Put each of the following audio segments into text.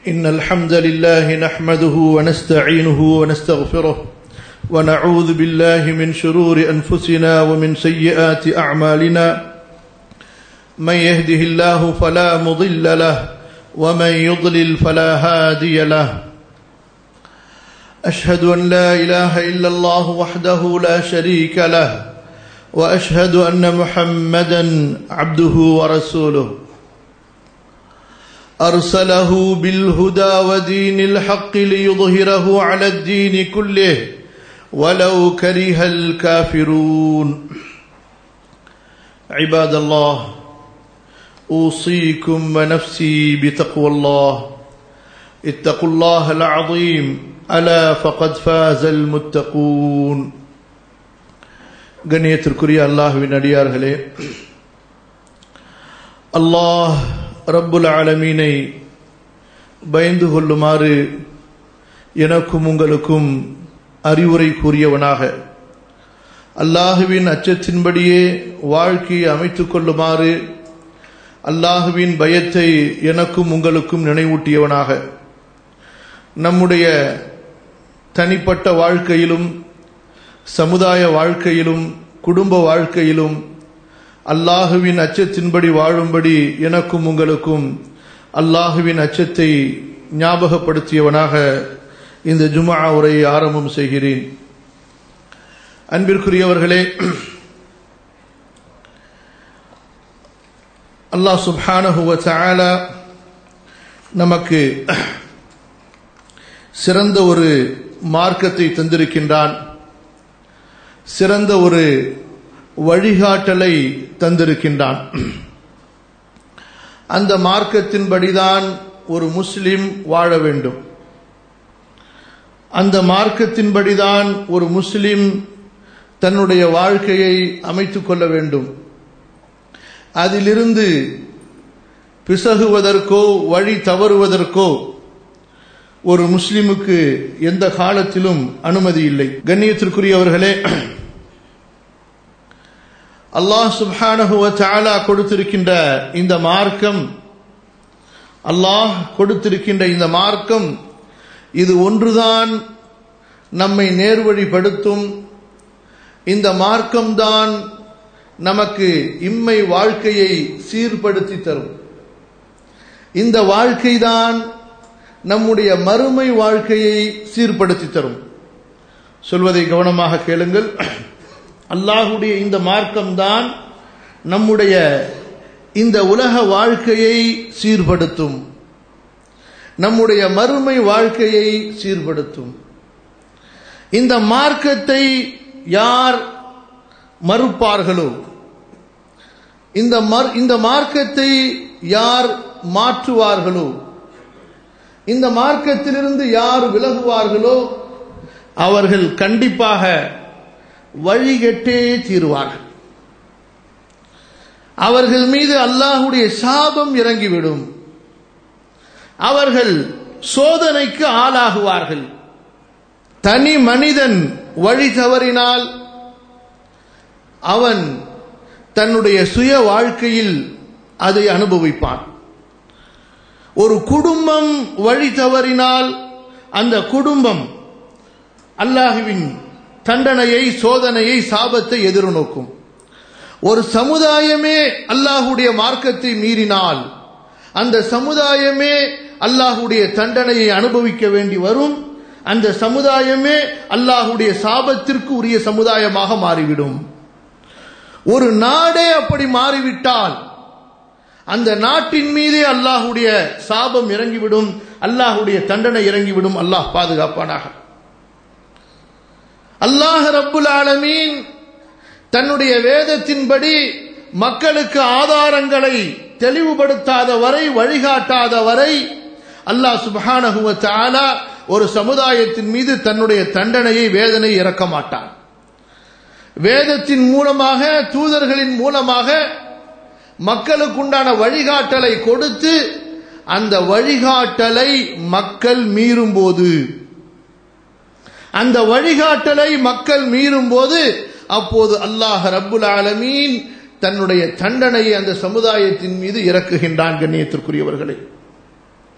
إن الحمد لله نحمده ونستعينه ونستغفره ونعوذ بالله من شرور أنفسنا ومن سيئات أعمالنا من يهده الله فلا مضل له ومن يضلل فلا هادي له أشهد أن لا إله إلا الله وحده لا شريك له وأشهد أن محمدا عبده ورسوله أرسله بالهدى ودين الحق ليظهره على الدين كله ولو كره الكافرون عباد الله أوصيكم ونفسي بتقوى الله اتقوا الله العظيم ألا فقد فاز المتقون கண்ணியத்திற்குரிய அல்லாஹுவின் அடியார்களே அல்லாஹ் ரப்புல் ஆலமீனை பயந்து கொள்ளுமாறு எனக்கும் உங்களுக்கும் அறிவுரை கூறியவனாக அல்லாஹுவின் அச்சத்தின்படியே வாழ்க்கையை அமைத்துக் கொள்ளுமாறு அல்லாஹுவின் பயத்தை எனக்கும் உங்களுக்கும் நினைவூட்டியவனாக நம்முடைய தனிப்பட்ட வாழ்க்கையிலும் சமுதாய வாழ்க்கையிலும் குடும்ப வாழ்க்கையிலும் அல்லாஹுவின் அச்சத்தின்படி வாழும்படி எனக்கும் உங்களுக்கும் அல்லாஹுவின் அச்சத்தை ஞாபகப்படுத்தியவனாக இந்த ஜுமா உரையை ஆரம்பம் செய்கிறேன் அன்பிற்குரியவர்களே அல்லாஹ் சுப்ஹானஹுவ தஆலா நமக்கு சிறந்த ஒரு மார்க்கத்தை தந்திருக்கின்றான் சிறந்த ஒரு வழிகாட்டலை தந்திருக்கின்றான் அந்த மார்க்கத்தின்படிதான் ஒரு முஸ்லிம் வாழ வேண்டும் அந்த மார்க்கத்தின்படிதான் ஒரு முஸ்லிம் தன்னுடைய வாழ்க்கையை அமைத்துக் கொள்ள வேண்டும் அதிலிருந்து பிசகுவதற்கோ வழி தவறுவதற்கோ ஒரு முஸ்லிமுக்கு எந்த காலத்திலும் அனுமதி இல்லை கண்ணியத்திற்குரியவர்களே அல்லாஹ் சுப்ஹானஹுவ தாலா கொடுத்திருக்கின்ற இந்த மார்க்கம் அல்லாஹ் கொடுத்திருக்கின்ற இந்த மார்க்கம் இது ஒன்றுதான் நம்மை நேர்வழிப்படுத்தும் இந்த மார்க்கம்தான் நமக்கு இம்மை வாழ்க்கையை சீர்படுத்தி தரும் இந்த வாழ்க்கைதான் நம்முடைய மறுமை வாழ்க்கையை சீர்படுத்தி தரும் சொல்வதை கவனமாக கேளுங்கள் அல்லாஹுடைய இந்த மார்க்கம்தான் நம்முடைய இந்த உலக வாழ்க்கையை சீர்படுத்தும் நம்முடைய மறுமை வாழ்க்கையை சீர்படுத்தும் இந்த மார்க்கத்தை யார் மறுப்பார்களோ இந்த இந்த மார்க்கத்தை யார் மாற்றுவார்களோ இந்த மார்க்கத்திலிருந்து யார் விலகுவார்களோ அவர்கள் கண்டிப்பாக வழிகட்டே தீருவார்கள் அவர்கள் மீது அல்லாஹுடைய சாபம் இறங்கிவிடும் அவர்கள் சோதனைக்கு ஆளாகுவார்கள் தனி மனிதன் வழி தவறினால் அவன் தன்னுடைய சுய வாழ்க்கையில் அதை அனுபவிப்பான் ஒரு குடும்பம் வழி தவறினால் அந்த குடும்பம் அல்லாஹுவின் தண்டனையை சோதனையை சாபத்தை எதிர்நோக்கும் ஒரு சமுதாயமே அல்லாஹுடைய மார்க்கத்தை மீறினால் அந்த சமுதாயமே அல்லாஹுடைய தண்டனையை அனுபவிக்க வேண்டி வரும் அந்த சமுதாயமே அல்லாஹுடைய சாபத்திற்கு உரிய சமுதாயமாக மாறிவிடும் ஒரு நாடே அப்படி மாறிவிட்டால் அந்த நாட்டின் மீதே அல்லாஹுடைய சாபம் இறங்கிவிடும் அல்லாஹுடைய தண்டனை இறங்கிவிடும் அல்லாஹ் பாதுகாப்பானாக அல்லாஹ் ரப்புல் ஆலமீன் தன்னுடைய வேதத்தின்படி மக்களுக்கு ஆதாரங்களை தெளிவுபடுத்தாத வரை வழிகாட்டாத வரை அல்லாஹ் சுபஹானஹுவ தஆலா ஒரு சமுதாயத்தின் மீது தன்னுடைய தண்டனையை வேதனை இறக்க மாட்டான் வேதத்தின் மூலமாக தூதர்களின் மூலமாக மக்களுக்குண்டான வழிகாட்டலை கொடுத்து அந்த வழிகாட்டலை மக்கள் மீறும்போது அந்த வழிகாட்டலை மக்கள் மீறும்போது அப்போது அல்லாஹ் ரப்புல் ஆலமீன் தன்னுடைய தண்டனையை அந்த சமுதாயத்தின் மீது இறக்குகின்றான் கண்ணியத்திற்குரியவர்களே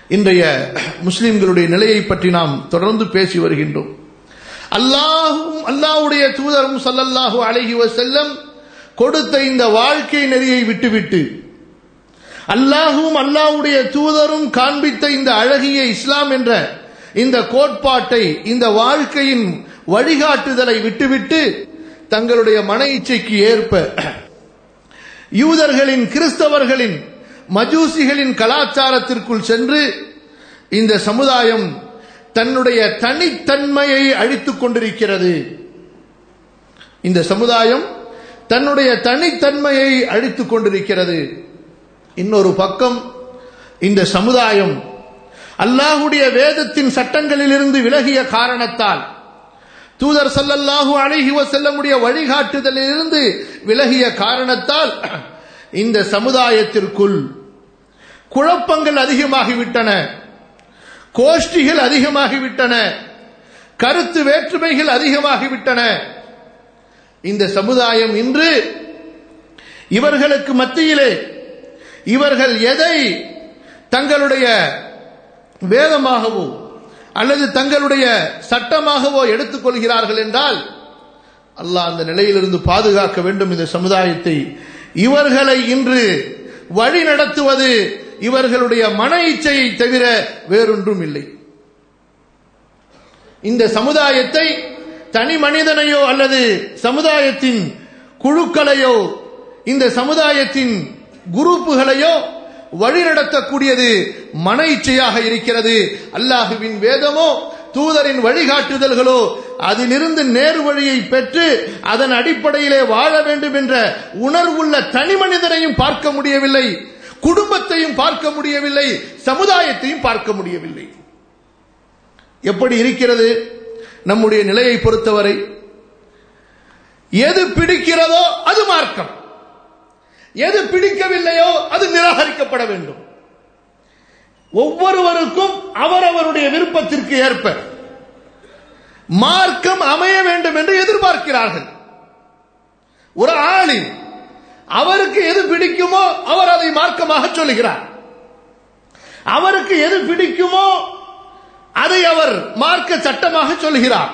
இன்றைய முஸ்லிம்களுடைய நிலையை பற்றி நாம் தொடர்ந்து பேசி வருகின்றோம் அல்லாஹும் அல்லாஹ்வுடைய தூதரும் ஸல்லல்லாஹு அலைஹி வஸல்லம் கொடுத்த இந்த வாழ்க்கை நெறியை விட்டுவிட்டு அல்லாஹும் அல்லாஹ்வுடைய தூதரும் காண்பித்த இந்த அழகிய இஸ்லாம் என்ற இந்த கோட்பாட்டை இந்த வாழ்க்கையின் வழிகாட்டுதலை விட்டுவிட்டு தங்களுடைய மன இச்சைக்கு ஏற்ப யூதர்களின் கிறிஸ்தவர்களின் மஜூசிகளின் கலாச்சாரத்திற்குள் சென்று இந்த சமுதாயம் தன்னுடைய தனித்தன்மையை அழித்துக் கொண்டிருக்கிறது இந்த சமுதாயம் தன்னுடைய தனித்தன்மையை அழித்துக் கொண்டிருக்கிறது இன்னொரு பக்கம் இந்த சமுதாயம் அல்லாஹுடைய வேதத்தின் சட்டங்களிலிருந்து விலகிய காரணத்தால் தூதர் சல்லல்லாஹு அலைஹி வஸல்லமுடைய வழிகாட்டுதலிலிருந்து விலகிய காரணத்தால் இந்த சமுதாயத்திற்குள் குழப்பங்கள் அதிகமாகிவிட்டன கோஷ்டிகள் அதிகமாகிவிட்டன கருத்து வேற்றுமைகள் அதிகமாகிவிட்டன இந்த சமுதாயம் இன்று இவர்களுக்கு மத்தியிலே இவர்கள் எதை தங்களுடைய வேதமாகவோ அல்லது தங்களுடைய சட்டமாகவோ எடுத்துக்கொள்கிறார்கள் என்றால் அல்லாஹ் அந்த நிலையிலிருந்து பாதுகாக்க வேண்டும் இந்த சமுதாயத்தை இவர்களை இன்று வழி நடத்துவது இவர்களுடைய மன இச்சையை தவிர வேறொன்றும் இல்லை இந்த சமுதாயத்தை தனி மனிதனையோ அல்லது சமுதாயத்தின் குழுக்களையோ இந்த சமுதாயத்தின் குரூப்புகளையோ வழிநடத்தக்கூடியது மன இச்சையாக இருக்கிறது அல்லாஹுவின் வேதமோ தூதரின் வழிகாட்டுதல்களோ அதிலிருந்து நேர் வழியை பெற்று அதன் அடிப்படையிலே வாழ வேண்டும் என்ற உணர்வுள்ள தனி மனிதனையும் பார்க்க முடியவில்லை குடும்பத்தையும் பார்க்க முடியவில்லை சமுதாயத்தையும் பார்க்க முடியவில்லை எப்படி இருக்கிறது நம்முடைய நிலையை பொறுத்தவரை எது பிடிக்கிறதோ அது மார்க்கம் எது பிடிக்கவில்லையோ அது நிராகரிக்கப்பட வேண்டும் ஒவ்வொருவருக்கும் அவரவருடைய விருப்பத்திற்கு ஏற்ப மார்க்கம் அமைய வேண்டும் என்று எதிர்பார்க்கிறார்கள் ஒரு ஆளின் அவருக்கு எது பிடிக்குமோ அவர் அதை மார்க்கமாக சொல்லுகிறார் அவருக்கு எது பிடிக்குமோ அதை அவர் மார்க்க சட்டமாக சொல்கிறார்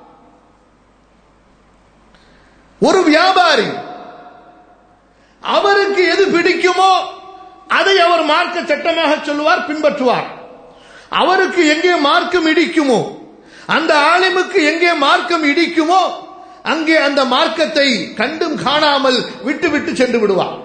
ஒரு வியாபாரி அவருக்கு எது பிடிக்குமோ அதை அவர் மார்க்க சட்டமாக சொல்லுவார் பின்பற்றுவார் அவருக்கு எங்கே மார்க்கம் இடிக்குமோ அந்த ஆலிமுக்கு எங்கே மார்க்கம் இடிக்குமோ அங்கே அந்த மார்க்கத்தை கண்டும் காணாமல் விட்டு விட்டு சென்று விடுவார்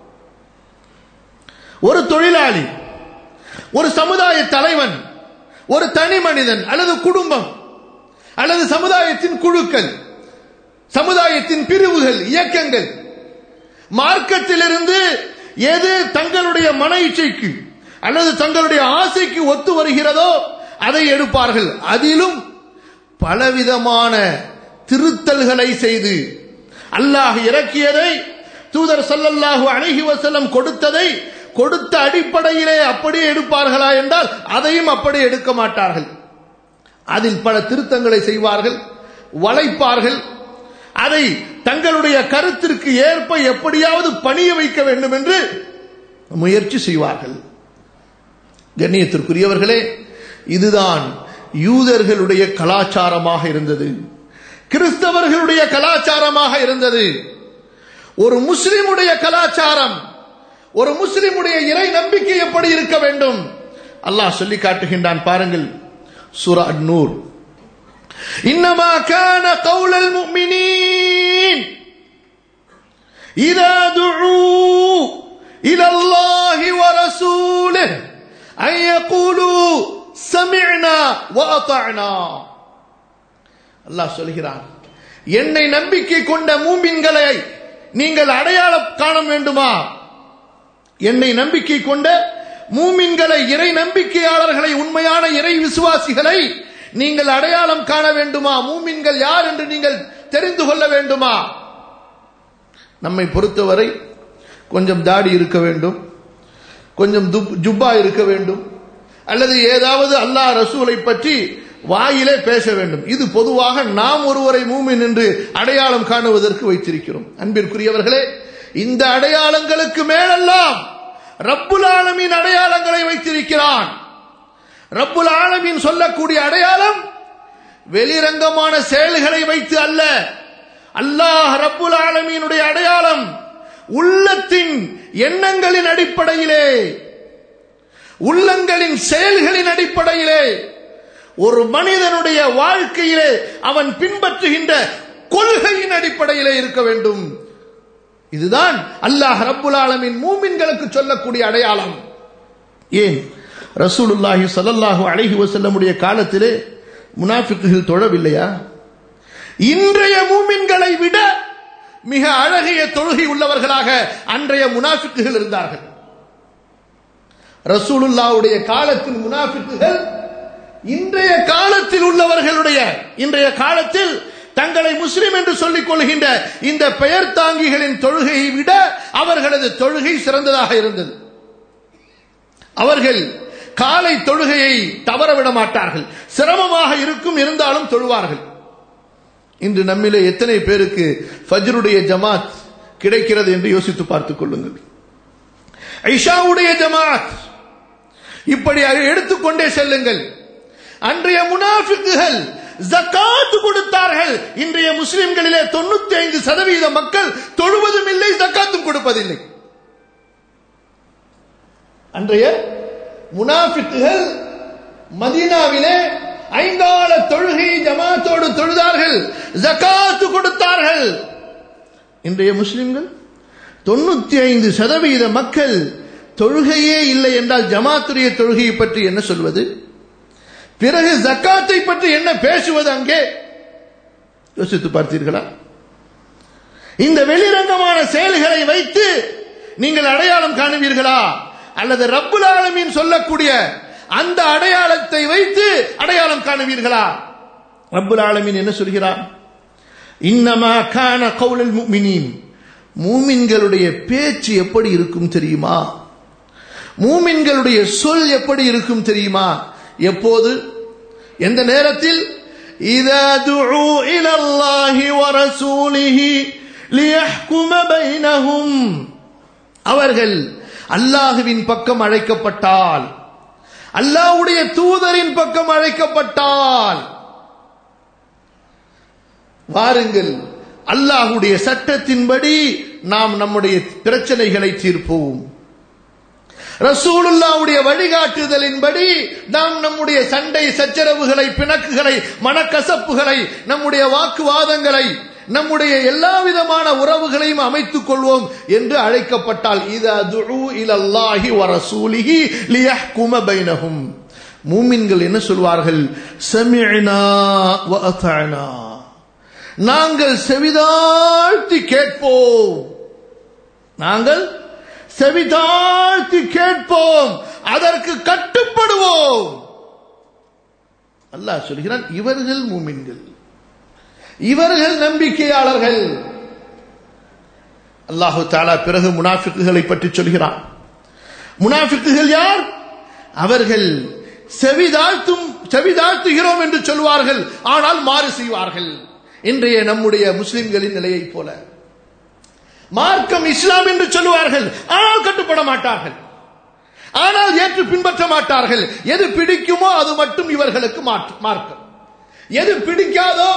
ஒரு தொழிலாளி ஒரு சமுதாய தலைவன் ஒரு தனி மனிதன் அல்லது குடும்பம் அல்லது சமுதாயத்தின் குழுக்கள் சமுதாயத்தின் பிரிவுகள் இயக்கங்கள் மார்க்கத்திலிருந்து எது தங்களுடைய மன இச்சைக்கு அல்லது தங்களுடைய ஆசைக்கு ஒத்து வருகிறதோ அதை எடுப்பார்கள் அதிலும் பலவிதமான திருத்தல்களை செய்து அல்லாஹ் இறக்கியதை தூதர் சல்லல்லாஹு அழகி வசலம் கொடுத்ததை கொடுத்த அடிப்படையிலே அப்படியே எடுப்பார்களா என்றால் அதையும் அப்படியே எடுக்க மாட்டார்கள் அதில் பல திருத்தங்களை செய்வார்கள் வளைப்பார்கள் அதை தங்களுடைய கருத்திற்கு ஏற்ப எப்படியாவது பணிய வைக்க வேண்டும் என்று முயற்சி செய்வார்கள் கண்ணியத்திற்குரியவர்களே இதுதான் யூதர்களுடைய கலாச்சாரமாக இருந்தது கிறிஸ்தவர்களுடைய கலாச்சாரமாக இருந்தது ஒரு முஸ்லிமுடைய கலாச்சாரம் ஒரு முஸ்லிமுடைய இறை நம்பிக்கை எப்படி இருக்க வேண்டும் அல்லாஹ் சொல்லி காட்டுகின்றான் பாருங்கள் சூரா நூர் إنما كان قول المؤمنين إذا دعوا إلى الله ورسوله أن يقولوا سمعنا وأطعنا அல்லாஹ் சொல்கிறான் என்னை நம்பிக்கை கொண்ட மூமின்களை நீங்கள் அடையாளம் காண வேண்டுமா என்னை நம்பிக்கை கொண்ட மூமின்களை இறை நம்பிக்கையாளர்களை உண்மையான இறை விசுவாசிகளை நீங்கள் அடையாளம் காண வேண்டுமா மூமின்கள் யார் என்று நீங்கள் தெரிந்து கொள்ள வேண்டுமா நம்மை பொறுத்தவரை கொஞ்சம் தாடி இருக்க வேண்டும் கொஞ்சம் ஜுப்பா இருக்க வேண்டும் அல்லது ஏதாவது அல்லாஹ் ரசூலை பற்றி வாயிலே பேச வேண்டும் இது பொதுவாக நாம் ஒருவரை மூமின் என்று அடையாளம் காணுவதற்கு வைத்திருக்கிறோம் அன்பிற்குரியவர்களே இந்த அடையாளங்களுக்கு மேலெல்லாம் ரப்புல் ஆலமின் அடையாளங்களை வைத்திருக்கிறான் ரப்புல் ஆலமீன் சொல்லக்கூடிய அடையாளம் வெளிரங்கமான செயல்களை வைத்து அல்ல அல்லாஹ் ரப்புல் ஆலமீனுடைய அடையாளம் உள்ளத்தின் எண்ணங்களின் அடிப்படையிலே உள்ளங்களின் செயல்களின் அடிப்படையிலே ஒரு மனிதனுடைய வாழ்க்கையிலே அவன் பின்பற்றுகின்ற கொள்கையின் அடிப்படையிலே இருக்க வேண்டும் இதுதான் அல்லாஹ் ரப்புல் ஆலமின் மூமின்களுக்கு சொல்லக்கூடிய அடையாளம் ஏன் ரசூலுல்லாஹி ஸல்லல்லாஹு அலைஹி வஸல்லமுடைய காலத்திலே முனாஃபிக்குகள் தொழவில்லையா இன்றைய மூமின்களை விட மிக அழகிய தொழுகை உள்ளவர்களாக அன்றைய முனாஃபிக்குகள் இருந்தார்கள் ரசூலுல்லாவுடைய காலத்தில் முனாஃபிக்குகள் இன்றைய காலத்தில் உள்ளவர்களுடைய இன்றைய காலத்தில் தங்களை முஸ்லிம் என்று சொல்லிக் கொள்கின்ற இந்த பெயர் தாங்கிகளின் தொழுகையை விட அவர்களது தொழுகை சிறந்ததாக இருந்தது அவர்கள் காலை தொழுகையை தவறவிட மாட்டார்கள் சிரமமாக இருக்கும் இருந்தாலும் தொழுவார்கள் இன்று நம்மிலே எத்தனை பேருக்கு ஃபஜ்ருடைய ஜமாத் கிடைக்கிறது என்று யோசித்து பார்த்துக் கொள்ளுங்கள் ஐஷாவுடைய ஜமாத் இப்படி எடுத்துக்கொண்டே செல்லுங்கள் அன்றைய முனாஃபிக்குகள் ஜக்காத்து கொடுத்தார்கள் இன்றைய முஸ்லிம்களிலே தொண்ணூத்தி ஐந்து சதவீத மக்கள் தொழுவதும் இல்லை ஜக்காத்தும் கொடுப்பதில்லை அன்றைய முனாஃபிக்குகள் மதீனாவிலே ஐங்கால தொழுகை ஜமாத்தோடு தொழுதார்கள் ஜக்காத்து கொடுத்தார்கள் இன்றைய முஸ்லிம்கள் தொண்ணூத்தி ஐந்து சதவீத மக்கள் தொழுகையே இல்லை என்றால் ஜமாத்துடைய தொழுகையை பற்றி என்ன சொல்வது பிறகு ஜக்காத்தை பற்றி என்ன பேசுவது அங்கே யோசித்து பார்த்தீர்களா இந்த வெளிரங்கமான செயல்களை வைத்து நீங்கள் அடையாளம் காணுவீர்களா அல்லது ரப்புல் ஆலமீன் சொல்லக்கூடிய அந்த அடையாளத்தை வைத்து அடையாளம் காணுவீர்களா ரப்புல் ஆலமீன் என்ன சொல்கிறார் இன்னமா கான கவுலல் முஃமினீன் மூமின்களுடைய பேச்சு எப்படி இருக்கும் தெரியுமா மூமின்களுடைய சொல் எப்படி இருக்கும் தெரியுமா எப்போது எந்த நேரத்தில் إذا دعوا إلى الله ورسوله ليحكم بينهم அவர்கள் அல்லாஹுவின் பக்கம் அழைக்கப்பட்டால் அல்லாஹ்வுடைய தூதரின் பக்கம் அழைக்கப்பட்டால் வாருங்கள் அல்லாஹுடைய சட்டத்தின்படி நாம் நம்முடைய பிரச்சனைகளை தீர்ப்போம் ரசூலுல்லாவுடைய வழிகாட்டுதலின்படி நாம் நம்முடைய சண்டை சச்சரவுகளை பிணக்குகளை மனக்கசப்புகளை நம்முடைய வாக்குவாதங்களை நம்முடைய எல்லா விதமான உறவுகளையும் அமைத்துக் கொள்வோம் என்று அழைக்கப்பட்டால் இது இலல்லாஹி வரசூலிஹி லியஹ்கும பைனஹும் மூமின்கள் என்ன சொல்வார்கள் சமிஅனா வ அத்தஅனா நாங்கள் செவிதாழ்த்தி கேட்போம் நாங்கள் செவிதாழ்த்தி கேட்போம் அதற்கு கட்டுப்படுவோம் அல்லாஹ் சொல்கிறான் இவர்கள் மூமின்கள் இவர்கள் நம்பிக்கையாளர்கள் அல்லாஹு தாலா பிறகு முனாஃபிக்குகளை பற்றி சொல்கிறான் முனாஃபிக்குகள் யார் அவர்கள் செவிதாழ்த்தும் செவிதாழ்த்துகிறோம் என்று சொல்வார்கள் ஆனால் மாறு செய்வார்கள் இன்றைய நம்முடைய முஸ்லிம்களின் நிலையைப் போல மார்க்கம் இஸ்லாம் என்று சொல்லுவார்கள் ஆனால் கட்டுப்பட மாட்டார்கள் ஆனால் ஏற்று பின்பற்ற மாட்டார்கள் எது பிடிக்குமோ அது மட்டும் இவர்களுக்கு மார்க்கம் எது பிடிக்காதோ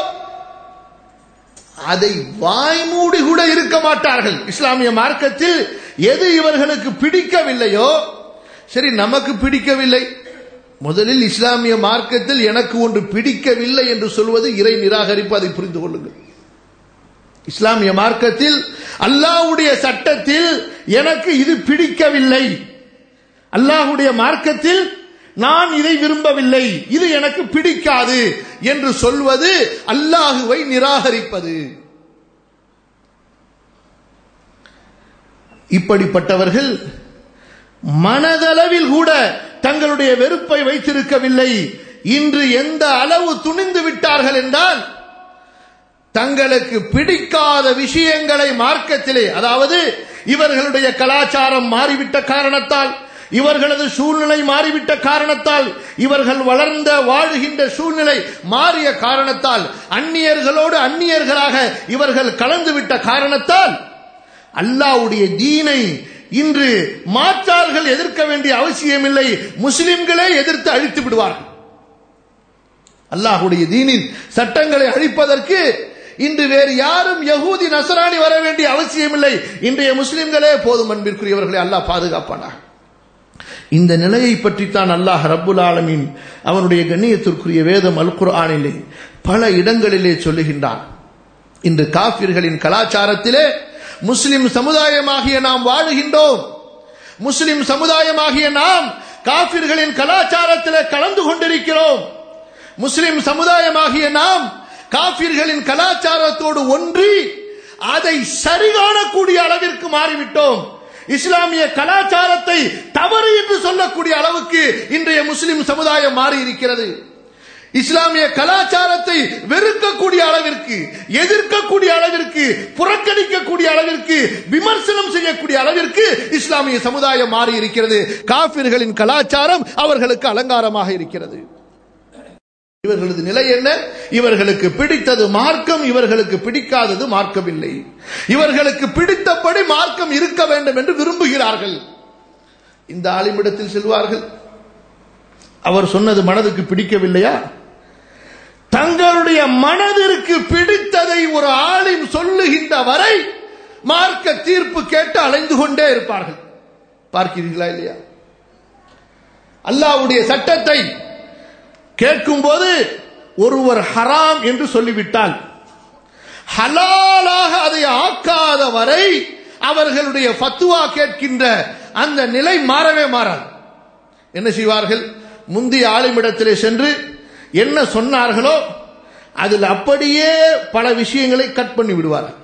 அதை வாய்மூடி கூட இருக்க மாட்டார்கள் இஸ்லாமிய மார்க்கத்தில் எது இவர்களுக்கு பிடிக்கவில்லையோ சரி நமக்கு பிடிக்கவில்லை முதலில் இஸ்லாமிய மார்க்கத்தில் எனக்கு ஒன்று பிடிக்கவில்லை என்று சொல்வது இறை நிராகரிப்பு அதை புரிந்து கொள்ளுங்கள் இஸ்லாமிய மார்க்கத்தில் அல்லாஹ்வுடைய சட்டத்தில் எனக்கு இது பிடிக்கவில்லை அல்லாஹ்வுடைய மார்க்கத்தில் நான் இதை விரும்பவில்லை இது எனக்கு பிடிக்காது என்று சொல்வது அல்லாஹுவை நிராகரிப்பது இப்படிப்பட்டவர்கள் மனதளவில் கூட தங்களுடைய வெறுப்பை வைத்திருக்கவில்லை இன்று எந்த அளவு துணிந்து விட்டார்கள் என்றால் தங்களுக்கு பிடிக்காத விஷயங்களை மார்க்கத்திலே அதாவது இவர்களுடைய கலாச்சாரம் மாறிவிட்ட காரணத்தால் இவர்களது சூழ்நிலை மாறிவிட்ட காரணத்தால் இவர்கள் வளர்ந்த வாழுகின்ற சூழ்நிலை மாறிய காரணத்தால் அந்நியர்களோடு அந்நியர்களாக இவர்கள் கலந்துவிட்ட காரணத்தால் அல்லாவுடைய தீனை இன்று மாற்றார்கள் எதிர்க்க வேண்டிய அவசியமில்லை முஸ்லிம்களே எதிர்த்து அழித்து விடுவார்கள் அல்லாஹுடைய தீனின் சட்டங்களை அழிப்பதற்கு இன்று வேறு யாரும் யகூதி நசராணி வர வேண்டிய அவசியமில்லை இன்றைய முஸ்லிம்களே போதும் அன்பிற்குரியவர்களை அல்லாஹ் பாதுகாப்பானார் இந்த நிலையை பற்றித்தான் அல்லாஹ் ரப்புல் ஆலமீன் அவனுடைய கண்ணியத்திற்குரிய வேதம் அல் குர்ஆனிலே பல இடங்களிலே சொல்லுகின்றான் இன்று காபிர்களின் கலாச்சாரத்திலே முஸ்லிம் சமுதாயமாகிய நாம் வாழுகின்றோம் முஸ்லிம் சமுதாயமாகிய நாம் காபிர்களின் கலாச்சாரத்திலே கலந்து கொண்டிருக்கிறோம் முஸ்லிம் சமுதாயமாகிய நாம் காபிர்களின் கலாச்சாரத்தோடு ஒன்றி அதை சரிகாணக்கூடிய அளவிற்கு மாறிவிட்டோம் இஸ்லாமிய கலாச்சாரத்தை தவறு என்று சொல்லக்கூடிய அளவுக்கு இன்றைய முஸ்லிம் சமுதாயம் மாறி இருக்கிறது இஸ்லாமிய கலாச்சாரத்தை வெறுக்கக்கூடிய அளவிற்கு எதிர்க்கக்கூடிய அளவிற்கு புறக்கணிக்கக்கூடிய அளவிற்கு விமர்சனம் செய்யக்கூடிய அளவிற்கு இஸ்லாமிய சமுதாயம் மாறி இருக்கிறது காபிர்களின் கலாச்சாரம் அவர்களுக்கு அலங்காரமாக இருக்கிறது இவர்களது நிலை என்ன இவர்களுக்கு பிடித்தது மார்க்கம் இவர்களுக்கு பிடிக்காதது மார்க்கமில்லை இவர்களுக்கு பிடித்தபடி மார்க்கம் இருக்க வேண்டும் என்று விரும்புகிறார்கள் இந்த ஆலிமிடத்தில் செல்வார்கள் அவர் சொன்னது மனதுக்கு பிடிக்கவில்லையா தங்களுடைய மனதிற்கு பிடித்ததை ஒரு ஆளின் சொல்லுகின்ற வரை மார்க்க தீர்ப்பு கேட்டு அலைந்து கொண்டே இருப்பார்கள் பார்க்கிறீர்களா இல்லையா அல்லாவுடைய சட்டத்தை கேட்கும் போது ஒருவர் ஹராம் என்று சொல்லிவிட்டால் ஹலாலாக அதை ஆக்காத வரை அவர்களுடைய ஃபத்துவா கேட்கின்ற அந்த நிலை மாறவே மாறாது என்ன செய்வார்கள் முந்தைய ஆளுமிடத்திலே சென்று என்ன சொன்னார்களோ அதில் அப்படியே பல விஷயங்களை கட் பண்ணி விடுவார்கள்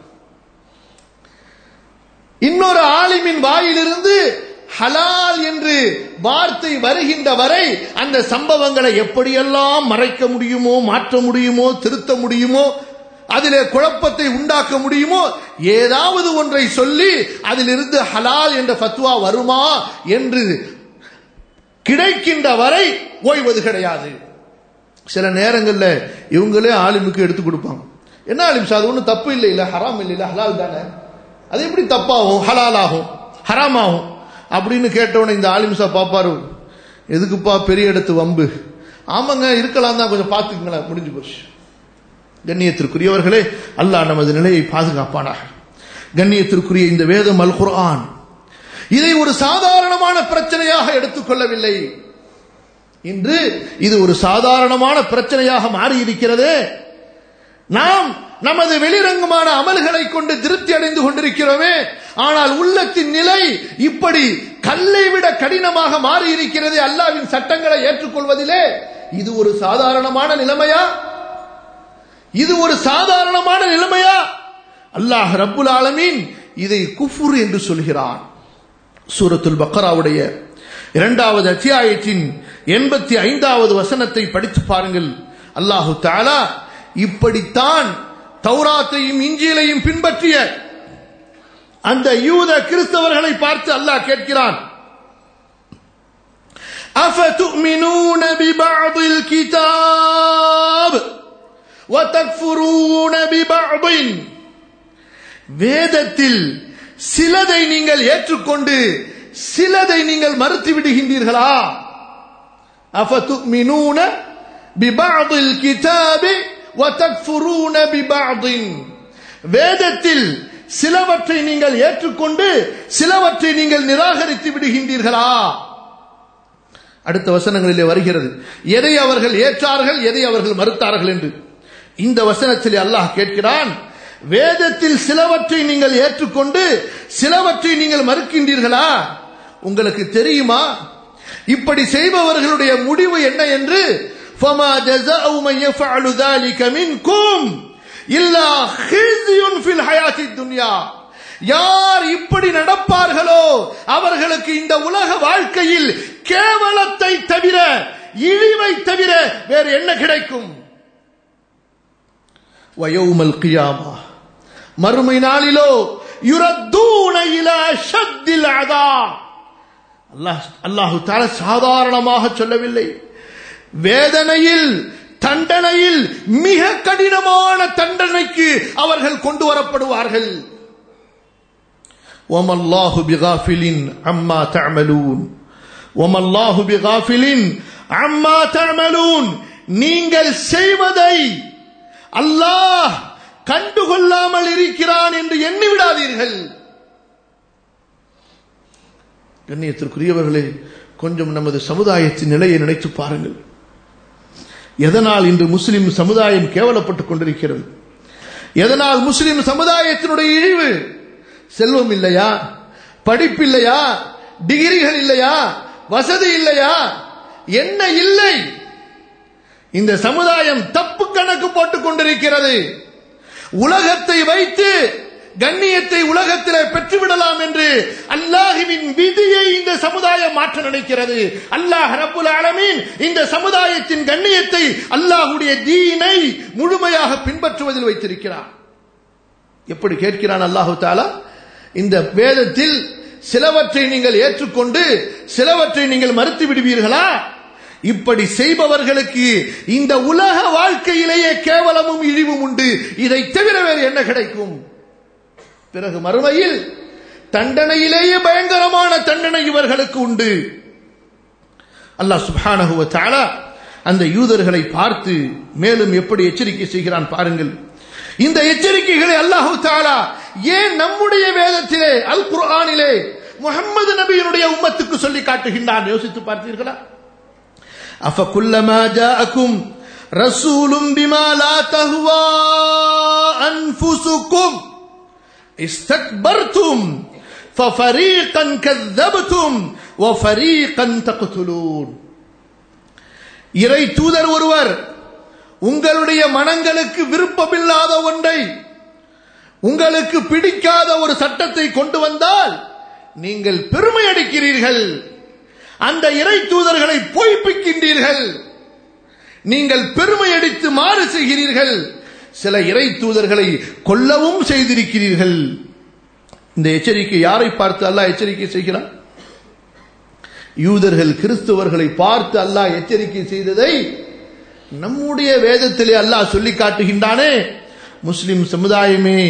இன்னொரு ஆலிமின் வாயிலிருந்து ஹலால் என்று வார்த்தை வருகின்ற வரை அந்த சம்பவங்களை எப்படியெல்லாம் மறைக்க முடியுமோ மாற்ற முடியுமோ திருத்த முடியுமோ அதிலே குழப்பத்தை உண்டாக்க முடியுமோ ஏதாவது ஒன்றை சொல்லி அதிலிருந்து ஹலால் என்ற ஃபத்வா வருமா என்று கிடைக்கின்ற வரை ஓய்வது கிடையாது சில நேரங்களில் இவங்களே ஆலிமுக்கு எடுத்து கொடுப்பாங்க என்ன ஆலிம் சார் அது ஒன்றும் தப்பு இல்லை இல்லை ஹராம் இல்லை இல்லை ஹலால் தானே அது எப்படி தப்பாகும் ஹலால் ஆகும் ஹராம் ஆகும் அப்படின்னு கேட்டவன இந்த ஆலிம்சா பாப்பாரு எதுக்குப்பா பெரிய இடத்து வம்பு ஆமாங்க இருக்கலாம் தான் கொஞ்சம் பார்த்துக்குங்களேன் முடிஞ்சு போச்சு கண்ணியத்திற்குரியவர்களே அல்லாஹ் நமது நிலையை பாதுகாப்பானாக கண்ணியத்திற்குரிய இந்த வேதம் அல் குர்ஆன் இதை ஒரு சாதாரணமான பிரச்சனையாக எடுத்துக்கொள்ளவில்லை இன்று இது ஒரு சாதாரணமான பிரச்சனையாக மாறி இருக்கிறது நாம் நமது வெளிரங்கமான அமல்களை கொண்டு திருப்தி அடைந்து கொண்டிருக்கிறோமே ஆனால் உள்ளத்தின் நிலை இப்படி கல்லை விட கடினமாக மாறி இருக்கிறது அல்லாவின் சட்டங்களை ஏற்றுக்கொள்வதிலே இது ஒரு சாதாரணமான நிலைமையா இது ஒரு சாதாரணமான நிலைமையா அல்லாஹ் ரப்புல் ஆலமீன் இதை குஃபுர் என்று சொல்கிறான் சூரத்துல் பக்கராவுடைய இரண்டாவது அத்தியாயத்தின் எண்பத்தி ஐந்தாவது வசனத்தை படித்து பாருங்கள் அல்லாஹு தாலா இப்படித்தான் தௌராத்தையும் இஞ்சியிலையும் பின்பற்றிய அந்த யூத கிறிஸ்தவர்களை பார்த்து அல்லாஹ் கேட்கிறான் أفتؤمنون ببعض الكتاب وتكفرون ببعض வேதத்தில் சிலதை நீங்கள் ஏற்றுக்கொண்டு சிலதை நீங்கள் மறுத்து விடுகின்றீர்களா أفتؤمنون ببعض الكتاب وتكفرون ببعض வேதத்தில் சிலவற்றை நீங்கள் ஏற்றுக்கொண்டு சிலவற்றை நீங்கள் நிராகரித்து விடுகின்றீர்களா அடுத்த வசனங்களிலே வருகிறது எதை அவர்கள் ஏற்றார்கள் எதை அவர்கள் மறுத்தார்கள் என்று இந்த வசனத்தில் அல்லாஹ் கேட்கிறான் வேதத்தில் சிலவற்றை நீங்கள் ஏற்றுக்கொண்டு சிலவற்றை நீங்கள் மறுக்கின்றீர்களா உங்களுக்கு தெரியுமா இப்படி செய்பவர்களுடைய முடிவு என்ன என்று فما جزاء من يفعل ذلك منكم إلا خزي في الحياة الدنيا யார் இப்படி நடப்பார்களோ அவர்களுக்கு இந்த உலக வாழ்க்கையில் கேவலத்தை தவிர இழிவை தவிர வேறு என்ன கிடைக்கும் வயோமல் கியாமா மறுமை நாளிலோ யுரத்தூன இலா ஷத்தில் அதா அல்லாஹ் அல்லாஹு தால சாதாரணமாக சொல்லவில்லை வேதனையில் தண்டனையில் மிக கடினமான தண்டனைக்கு அவர்கள் கொண்டு வரப்படுவார்கள் ஒமல்லாஹு பிகாஃபிலின் அம்மா தஅமலூன் ஒமல்லாஹு பிகாஃபிலின் அம்மா தஅமலூன் நீங்கள் செய்வதை அல்லாஹ் கண்டுகொள்ளாமல் இருக்கிறான் என்று எண்ணி விடாதீர்கள் கண்ணியத்திற்குரியவர்களே கொஞ்சம் நமது சமுதாயத்தின் நிலையை நினைத்து பாருங்கள் எதனால் இன்று முஸ்லிம் சமுதாயம் கேவலப்பட்டுக் கொண்டிருக்கிறது எதனால் முஸ்லிம் சமுதாயத்தினுடைய இழிவு செல்வம் இல்லையா படிப்பில்லையா டிகிரிகள் இல்லையா வசதி இல்லையா என்ன இல்லை இந்த சமுதாயம் தப்பு கணக்கு போட்டுக் கொண்டிருக்கிறது உலகத்தை வைத்து கண்ணியத்தை உலகத்திலே பெற்றுவிடலாம் என்று அல்லாஹுவின் விதியை இந்த சமுதாயம் மாற்ற நினைக்கிறது அல்லாஹ் ரப்புல் ஆலமீன் இந்த சமுதாயத்தின் கண்ணியத்தை அல்லாஹுடைய தீனை முழுமையாக பின்பற்றுவதில் வைத்திருக்கிறார் எப்படி கேட்கிறான் அல்லாஹு தாலா இந்த வேதத்தில் சிலவற்றை நீங்கள் ஏற்றுக்கொண்டு சிலவற்றை நீங்கள் மறுத்து விடுவீர்களா இப்படி செய்பவர்களுக்கு இந்த உலக வாழ்க்கையிலேயே கேவலமும் இழிவும் உண்டு இதை தவிர வேறு என்ன கிடைக்கும் பிறகு மறுமையில் தண்டனையிலேயே பயங்கரமான தண்டனை இவர்களுக்கு உண்டு அல்லாஹ் சுப்ஹானஹு தஆலா அந்த யூதர்களை பார்த்து மேலும் எப்படி எச்சரிக்கை செய்கிறான் பாருங்கள் இந்த எச்சரிக்கைகளை அல்லாஹு தாலா ஏன் நம்முடைய வேதத்திலே அல் குர்ஆனிலே முகமது நபியினுடைய உம்மத்துக்கு சொல்லி காட்டுகின்றான் யோசித்து பார்த்தீர்களா أفكلما جاءكم رسول بما لا تهوى أنفسكم استكبرتم ففريقا كذبتم وفريقا تقتلون இறை தூதர் ஒருவர் உங்களுடைய மனங்களுக்கு விருப்பமில்லாத ஒன்றை உங்களுக்கு பிடிக்காத ஒரு சட்டத்தை கொண்டு வந்தால் நீங்கள் பெருமை அடிக்கிறீர்கள் அந்த இறை தூதர்களை பொய்ப்பிக்கின்றீர்கள் நீங்கள் பெருமை அடித்து மாறு செய்கிறீர்கள் சில இறை தூதர்களை கொல்லவும் செய்திருக்கிறீர்கள் இந்த எச்சரிக்கை யாரை பார்த்து அல்லாஹ் எச்சரிக்கை செய்கிறான் யூதர்கள் கிறிஸ்தவர்களை பார்த்து அல்லாஹ் எச்சரிக்கை செய்ததை நம்முடைய வேதத்திலே அல்லாஹ் சொல்லி காட்டுகின்றானே முஸ்லிம் சமுதாயமே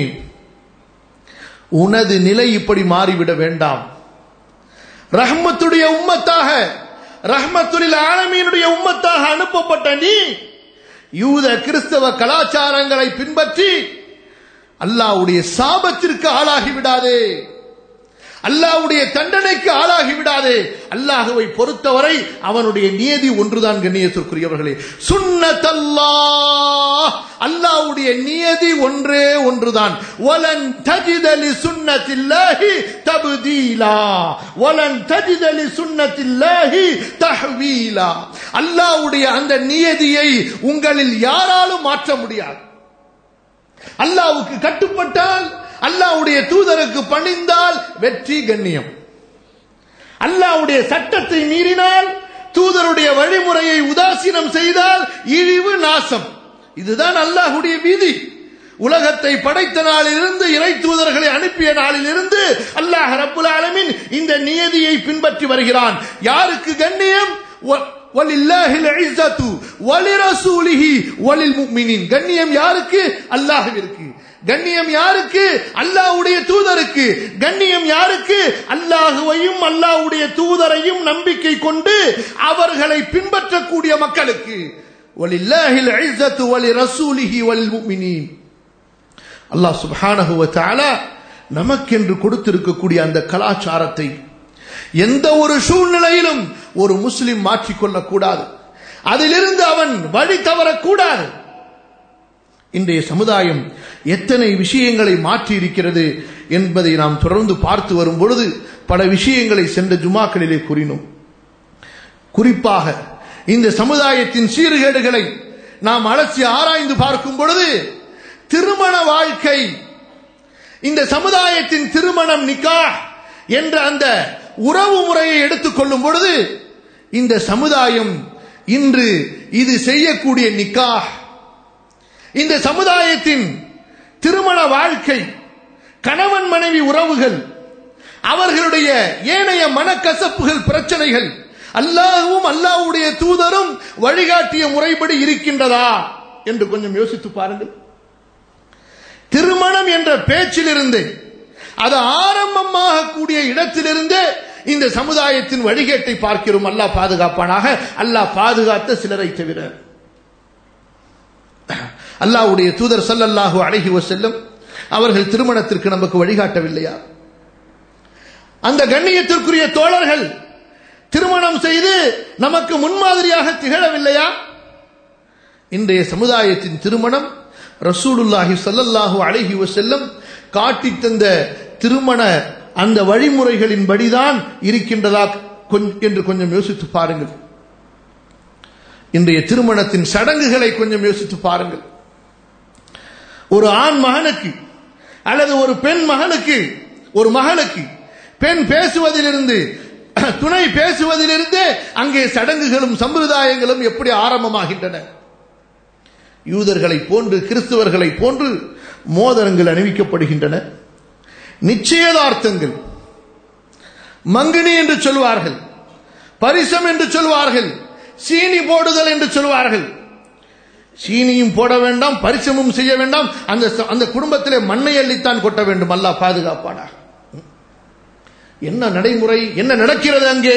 உனது நிலை இப்படி மாறிவிட வேண்டாம் ரஹ்மத்துடைய உம்மத்தாக ரஹ்மத்துலில் ஆலமீனுடைய உம்மத்தாக அனுப்பப்பட்ட நீ யூத கிறிஸ்தவ கலாச்சாரங்களை பின்பற்றி அல்லாவுடைய சாபத்திற்கு ஆளாகி விடாதே அல்லாவுடைய தண்டனைக்கு ஆளாகி விடாதே அல்லாஹுவை பொறுத்தவரை அவனுடைய நியதி ஒன்றுதான் கண்ணியத்திற்குரியவர்களே சுன்னத்தல்லா அல்லாவுடைய நியதி ஒன்றே ஒன்றுதான் வலன் தஜிதலி சுன்னத்தில்லாஹி தபுதீலா வலன் தஜிதலி சுன்னத்தில்லாஹி தஹ்வீலா அல்லாவுடைய அந்த நியதியை உங்களில் யாராலும் மாற்ற முடியாது அல்லாவுக்கு கட்டுப்பட்டால் அல்லாவுடைய தூதருக்கு பணிந்தால் வெற்றி கண்ணியம் அல்லாவுடைய சட்டத்தை மீறினால் தூதருடைய வழிமுறையை உதாசீனம் செய்தால் இழிவு நாசம் இதுதான் அல்லாஹுடைய விதி உலகத்தை படைத்த நாளிலிருந்து இறை தூதர்களை அனுப்பிய நாளிலிருந்து அல்லாஹ் ரப்புல் ஆலமின் இந்த நியதியை பின்பற்றி வருகிறான் யாருக்கு கண்ணியம் கண்ணியம் யாருக்கு அல்லாஹுவிற்கு கண்ணியம் யாருக்கு அல்லாஹ்வுடைய தூதருக்கு கண்ணியம் யாருக்கு அல்லாஹுவையும் அல்லாஹ்வுடைய தூதரையும் நம்பிக்கை கொண்டு அவர்களை பின்பற்றக்கூடிய மக்களுக்கு வலில்லாஹில் இஸ்ஸத்து வலி ரசூலிஹி வல் முஃமினீன் அல்லாஹ் சுப்ஹானஹு வ தஆலா நமக்கென்று கொடுத்திருக்கக்கூடிய அந்த கலாச்சாரத்தை எந்த ஒரு சூழ்நிலையிலும் ஒரு முஸ்லிம் மாற்றிக்கொள்ளக் கூடாது அதிலிருந்து அவன் வழி தவறக்கூடாது இன்றைய சமுதாயம் எத்தனை விஷயங்களை மாற்றி இருக்கிறது என்பதை நாம் தொடர்ந்து பார்த்து வரும் பொழுது பல விஷயங்களை சென்ற ஜுமாக்களிலே கூறினோம் குறிப்பாக இந்த சமுதாயத்தின் சீர்கேடுகளை நாம் அலசி ஆராய்ந்து பார்க்கும் பொழுது திருமண வாழ்க்கை இந்த சமுதாயத்தின் திருமணம் நிக்கா என்ற அந்த உறவு முறையை எடுத்துக்கொள்ளும் பொழுது இந்த சமுதாயம் இன்று இது செய்யக்கூடிய நிக்கா இந்த சமுதாயத்தின் திருமண வாழ்க்கை கணவன் மனைவி உறவுகள் அவர்களுடைய ஏனைய மனக்கசப்புகள் பிரச்சனைகள் அல்லாஹும் அல்லாஹ்வுடைய தூதரும் வழிகாட்டிய முறைப்படி இருக்கின்றதா என்று கொஞ்சம் யோசித்து பாருங்கள் திருமணம் என்ற பேச்சிலிருந்து அது ஆரம்பமாக கூடிய இடத்திலிருந்தே இந்த சமுதாயத்தின் வழிகேட்டை பார்க்கிறோம் அல்லாஹ் பாதுகாப்பானாக அல்லாஹ் பாதுகாத்த சிலரை தவிர அல்லாஹ்வுடைய தூதர் ஸல்லல்லாஹு அலைஹி வஸல்லம் அவர்கள் திருமணத்திற்கு நமக்கு வழிகாட்டவில்லையா அந்த கண்ணியத்திற்குரிய தோழர்கள் திருமணம் செய்து நமக்கு முன்மாதிரியாக திகழவில்லையா இன்றைய சமுதாயத்தின் திருமணம் ரசூலுல்லாஹி ஸல்லல்லாஹு அலைஹி வஸல்லம் காட்டித் தந்த திருமண அந்த வழிமுறைகளின்படிதான் இருக்கின்றதா கொஞ்- என்று கொஞ்சம் யோசித்து பாருங்கள் இன்றைய திருமணத்தின் சடங்குகளை கொஞ்சம் யோசித்து பாருங்கள் ஒரு ஆண் மகனுக்கு அல்லது ஒரு பெண் மகனுக்கு ஒரு மகளுக்கு பெண் பேசுவதிலிருந்து துணை பேசுவதிலிருந்து அங்கே சடங்குகளும் சம்பிரதாயங்களும் எப்படி ஆரம்பமாகின்றன யூதர்களை போன்று கிறிஸ்தவர்களை போன்று மோதிரங்கள் அணிவிக்கப்படுகின்றன நிச்சயதார்த்தங்கள் மங்கினி என்று சொல்வார்கள் பரிசம் என்று சொல்வார்கள் சீனி போடுதல் என்று சொல்வார்கள் சீனியும் போட வேண்டாம் பரிசமும் செய்ய வேண்டாம் அந்த அந்த குடும்பத்திலே மண்ணை அள்ளித்தான் கொட்ட வேண்டும் அல்லாஹ் பாதுகாப்பானா என்ன நடைமுறை என்ன நடக்கிறது அங்கே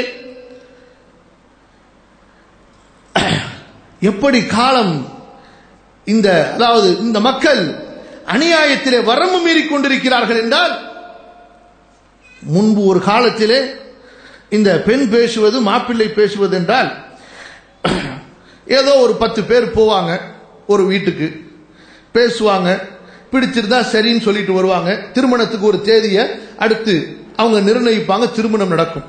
எப்படி காலம் இந்த அதாவது இந்த மக்கள் அநியாயத்திலே வரம்பு மீறி கொண்டிருக்கிறார்கள் என்றால் முன்பு ஒரு காலத்திலே இந்த பெண் பேசுவது மாப்பிள்ளை பேசுவது என்றால் ஏதோ ஒரு பத்து பேர் போவாங்க ஒரு வீட்டுக்கு பேசுவாங்க பிடிச்சிருந்தா சரின்னு சொல்லிட்டு வருவாங்க திருமணத்துக்கு ஒரு தேதியை அடுத்து அவங்க நிர்ணயிப்பாங்க திருமணம் நடக்கும்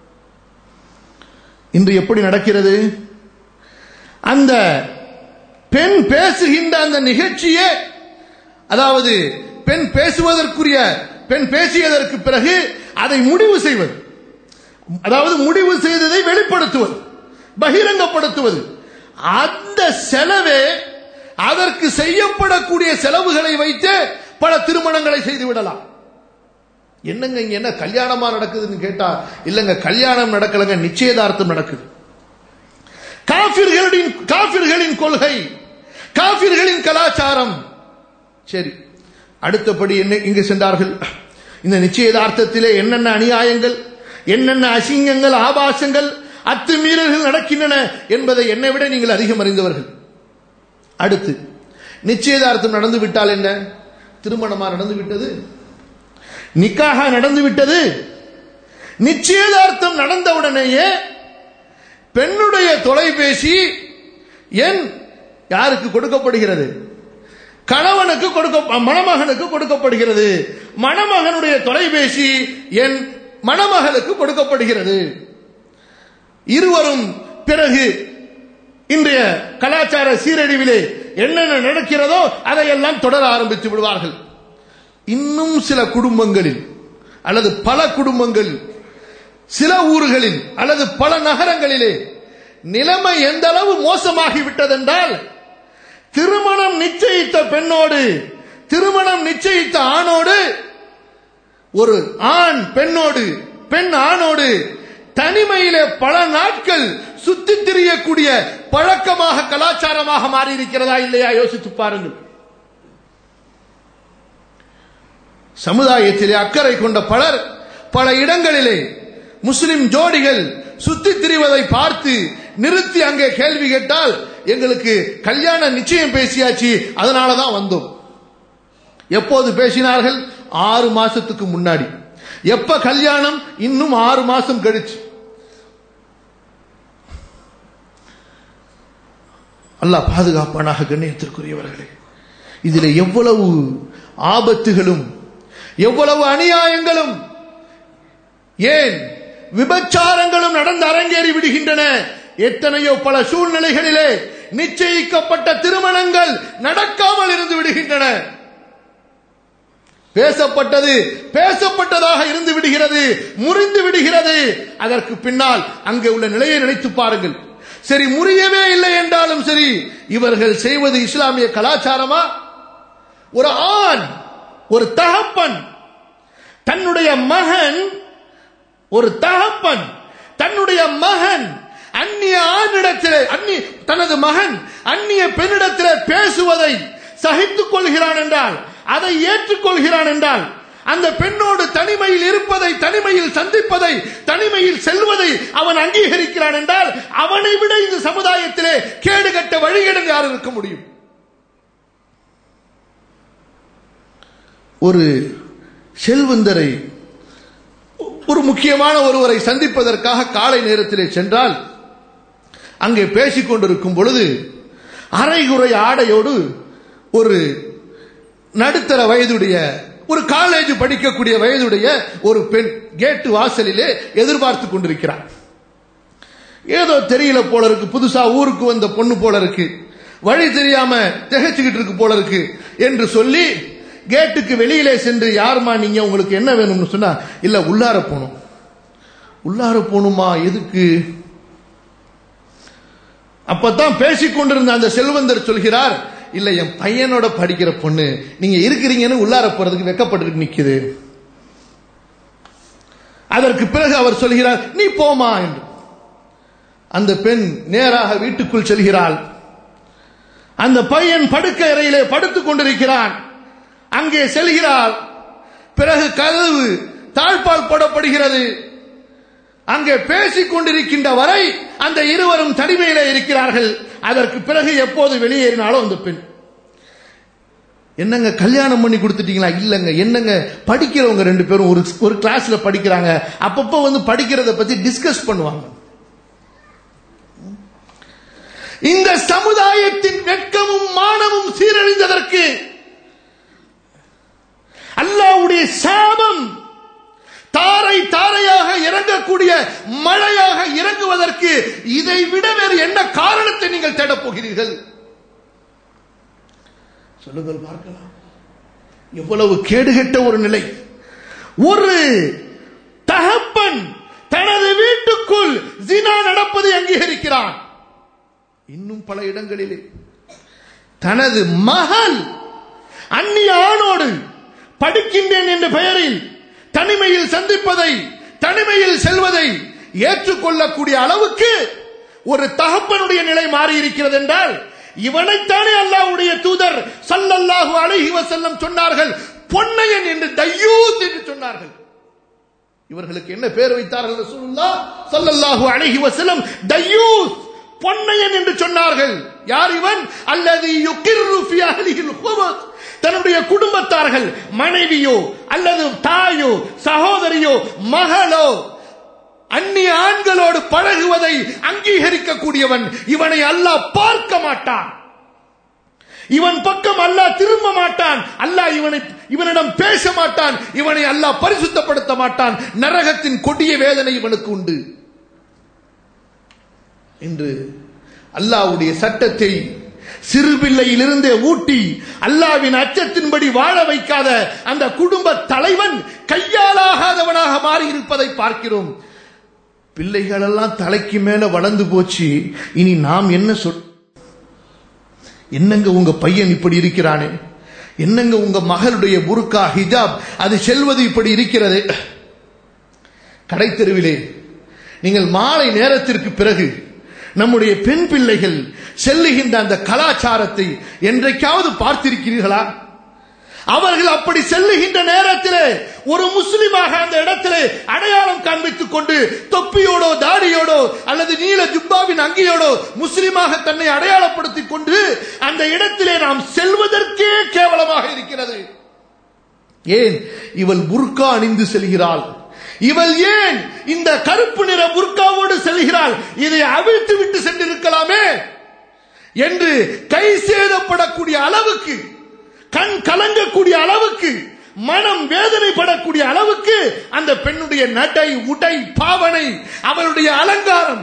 இன்று எப்படி நடக்கிறது அந்த பெண் பேசுகின்ற அந்த நிகழ்ச்சியே அதாவது பெண் பேசுவதற்குரிய பெண் பேசியதற்கு பிறகு அதை முடிவு செய்வது அதாவது முடிவு செய்ததை வெளிப்படுத்துவது பகிரங்கப்படுத்துவது அந்த செலவே அதற்கு செய்யப்படக்கூடிய செலவுகளை வைத்து பல திருமணங்களை செய்து விடலாம் என்னங்க இங்க என்ன கல்யாணமா நடக்குதுன்னு கேட்டா இல்லங்க கல்யாணம் நடக்கலங்க நிச்சயதார்த்தம் நடக்குது காபிர்களின் காபிர்களின் கொள்கை காபிர்களின் கலாச்சாரம் சரி அடுத்தபடி என்ன இங்கு சென்றார்கள் இந்த நிச்சயதார்த்தத்திலே என்னென்ன அநியாயங்கள் என்னென்ன அசிங்கங்கள் ஆபாசங்கள் அத்துமீறல்கள் நடக்கின்றன என்பதை என்னை விட நீங்கள் அதிகம் அறிந்தவர்கள் அடுத்து நிச்சயதார்த்தம் நடந்து விட்டால் என்ன திருமணமா நடந்து விட்டது நிக்காக நடந்து விட்டது நிச்சயதார்த்தம் நடந்தவுடனேயே பெண்ணுடைய தொலைபேசி எண் யாருக்கு கொடுக்கப்படுகிறது கணவனுக்கு கொடுக்க மணமகனுக்கு கொடுக்கப்படுகிறது மணமகனுடைய தொலைபேசி எண் மணமகளுக்கு கொடுக்கப்படுகிறது இருவரும் பிறகு இன்றைய கலாச்சார சீரழிவிலே என்னென்ன நடக்கிறதோ அதையெல்லாம் தொடர ஆரம்பித்து விடுவார்கள் இன்னும் சில குடும்பங்களில் அல்லது பல குடும்பங்களில் சில ஊர்களில் அல்லது பல நகரங்களிலே நிலைமை எந்த அளவு மோசமாகி விட்டதென்றால் திருமணம் நிச்சயித்த பெண்ணோடு திருமணம் நிச்சயித்த ஆணோடு ஒரு ஆண் பெண்ணோடு பெண் ஆணோடு தனிமையிலே பல நாட்கள் சுத்தி திரியக்கூடிய பழக்கமாக கலாச்சாரமாக மாறி இருக்கிறதா இல்லையா யோசித்து பாருங்கள் சமுதாயத்திலே அக்கறை கொண்ட பலர் பல இடங்களிலே முஸ்லிம் ஜோடிகள் சுத்தி திரிவதை பார்த்து நிறுத்தி அங்கே கேள்வி கேட்டால் எங்களுக்கு கல்யாண நிச்சயம் பேசியாச்சு அதனால தான் வந்தோம் எப்போது பேசினார்கள் ஆறு மாசத்துக்கு முன்னாடி எப்ப கல்யாணம் இன்னும் ஆறு மாசம் கழிச்சு அல்லாஹ் பாதுகாப்பானாக கண்ணியத்திற்குரியவர்களே இதில் எவ்வளவு ஆபத்துகளும் எவ்வளவு அநியாயங்களும் ஏன் விபச்சாரங்களும் நடந்து அரங்கேறி விடுகின்றன எத்தனையோ பல சூழ்நிலைகளிலே நிச்சயிக்கப்பட்ட திருமணங்கள் நடக்காமல் இருந்து விடுகின்றன பேசப்பட்டது பேசப்பட்டதாக இருந்து விடுகிறது முறிந்து விடுகிறது அதற்கு பின்னால் அங்கே உள்ள நிலையை நினைத்து பாருங்கள் சரி முறியவே இல்லை என்றாலும் சரி இவர்கள் செய்வது இஸ்லாமிய கலாச்சாரமா ஒரு ஆண் ஒரு தகப்பன் தன்னுடைய மகன் ஒரு தகப்பன் தன்னுடைய மகன் அந்நிய ஆணிடத்திலே அந்நிய தனது மகன் அந்நிய பெண்ணிடத்திலே பேசுவதை சகித்துக் கொள்கிறான் என்றால் அதை ஏற்றுக்கொள்கிறான் என்றால் அந்த பெண்ணோடு தனிமையில் இருப்பதை தனிமையில் சந்திப்பதை தனிமையில் செல்வதை அவன் அங்கீகரிக்கிறான் என்றால் அவனை விட இந்த சமுதாயத்திலே கேடுகட்ட வழிகேடன் யார் இருக்க முடியும் ஒரு செல்வந்தரை ஒரு முக்கியமான ஒருவரை சந்திப்பதற்காக காலை நேரத்திலே சென்றால் அங்கே பேசிக் கொண்டிருக்கும் பொழுது அரைகுறை ஆடையோடு ஒரு நடுத்தர வயதுடைய ஒரு காலேஜ் படிக்கக்கூடிய வயதுடைய ஒரு பெண் கேட்டு வாசலிலே எதிர்பார்த்து கொண்டிருக்கிறார் ஏதோ தெரியல போல இருக்கு புதுசா ஊருக்கு வந்த பொண்ணு போல இருக்கு வழி தெரியாம திகைச்சுக்கிட்டு இருக்கு போல இருக்கு என்று சொல்லி கேட்டுக்கு வெளியிலே சென்று யாருமா நீங்க உங்களுக்கு என்ன வேணும்னு சொன்னா இல்ல உள்ளார போகணும் உள்ளார போகணுமா எதுக்கு அப்பதான் பேசிக் கொண்டிருந்த அந்த செல்வந்தர் சொல்கிறார் இல்ல என் பையனோட படிக்கிற பொண்ணு நீங்க இருக்கிறீங்கன்னு உள்ளார போறதுக்கு வெக்கப்பட்டு நிக்குது அதற்கு பிறகு அவர் சொல்கிறார் நீ போமா என்று அந்த பெண் நேராக வீட்டுக்குள் செல்கிறாள் அந்த பையன் படுக்கை அறையிலே படுத்துக் கொண்டிருக்கிறான் அங்கே செல்கிறாள் பிறகு கதவு தாழ்பால் போடப்படுகிறது அங்கே பேசிக் கொண்டிருக்கின்ற வரை அந்த இருவரும் தனிமையில இருக்கிறார்கள் அதற்கு பிறகு எப்போது வெளியேறினாலும் அந்த பெண் என்னங்க கல்யாணம் பண்ணி கொடுத்துட்டீங்களா இல்லங்க என்னங்க படிக்கிறவங்க ரெண்டு பேரும் ஒரு ஒரு கிளாஸ்ல படிக்கிறாங்க அப்பப்போ வந்து படிக்கிறத பத்தி டிஸ்கஸ் பண்ணுவாங்க இந்த சமுதாயத்தின் வெட்கமும் மானமும் சீரழிந்ததற்கு அல்லாவுடைய சாபம் தாரை தாரையாக இறங்கக்கூடிய மழையாக இறங்குவதற்கு இதை விட வேறு என்ன காரணத்தை நீங்கள் தேடப் போகிறீர்கள் சொல்லுங்கள் பார்க்கலாம் எவ்வளவு கேடுகெட்ட ஒரு நிலை ஒரு தகப்பன் தனது வீட்டுக்குள் ஜினா நடப்பதை அங்கீகரிக்கிறான் இன்னும் பல இடங்களிலே தனது மகள் அந்நிய ஆணோடு படிக்கின்றேன் என்ற பெயரில் தனிமையில் சந்திப்பதை தனிமையில் செல்வதை ஏற்றுக்கொள்ளக்கூடிய அளவுக்கு ஒரு தகப்பனுடைய நிலை மாறி இருக்கிறது என்றால் இவனைத்தானே அல்லாஹ்வுடைய தூதர் சல்லல்லாஹு அலைஹி வஸல்லம் சொன்னார்கள் பொன்னையன் என்று தையூத் என்று சொன்னார்கள் இவர்களுக்கு என்ன பேர் வைத்தார்கள் ரசூலுல்லாஹ் ஸல்லல்லாஹு அலைஹி வஸல்லம் தையூத் பொன்னையன் என்று சொன்னார்கள் யார் இவன் அல்லது யுகிர்ரு ஃபி அஹ்லிஹில் குபத் தன்னுடைய குடும்பத்தார்கள் மனைவியோ அல்லது தாயோ சகோதரியோ மகளோ அந்நிய ஆண்களோடு பழகுவதை அங்கீகரிக்கக்கூடியவன் இவனை அல்லாஹ் பார்க்க மாட்டான் இவன் பக்கம் அல்லாஹ் திரும்ப மாட்டான் அல்லாஹ் இவனை இவனிடம் பேச மாட்டான் இவனை அல்லாஹ் பரிசுத்தப்படுத்த மாட்டான் நரகத்தின் கொடிய வேதனை இவனுக்கு உண்டு என்று அல்லாஹ்வுடைய சட்டத்தை சிறுபிள்ளையிலிருந்தே ஊட்டி அல்லாவின் அச்சத்தின்படி வாழ வைக்காத அந்த குடும்ப தலைவன் கையாலாகாதவனாக மாறி இருப்பதை பார்க்கிறோம் பிள்ளைகள் எல்லாம் தலைக்கு மேல வளர்ந்து போச்சு இனி நாம் என்ன சொல் என்னங்க உங்க பையன் இப்படி இருக்கிறானே என்னங்க உங்க மகளுடைய புருக்கா ஹிஜாப் அது செல்வது இப்படி இருக்கிறது கடை தெருவிலே நீங்கள் மாலை நேரத்திற்கு பிறகு நம்முடைய பெண் பிள்ளைகள் செல்லுகின்ற அந்த கலாச்சாரத்தை என்றைக்காவது பார்த்திருக்கிறீர்களா அவர்கள் அப்படி செல்லுகின்ற நேரத்திலே ஒரு முஸ்லிமாக அந்த இடத்திலே அடையாளம் காண்பித்துக் கொண்டு தொப்பியோடோ தாடியோடோ அல்லது நீல ஜுப்பாவின் அங்கியோடோ முஸ்லிமாக தன்னை அடையாளப்படுத்திக் கொண்டு அந்த இடத்திலே நாம் செல்வதற்கே கேவலமாக இருக்கிறது ஏன் இவள் புர்கா அணிந்து செல்கிறாள் இவள் ஏன் இந்த கருப்பு நிற புர்காவோடு செல்கிறாள் இதை அவிழ்த்து விட்டு சென்றிருக்கலாமே என்று கை சேதப்படக்கூடிய அளவுக்கு கண் கலங்கக்கூடிய அளவுக்கு மனம் வேதனைப்படக்கூடிய அளவுக்கு அந்த பெண்ணுடைய நடை உடை பாவனை அவளுடைய அலங்காரம்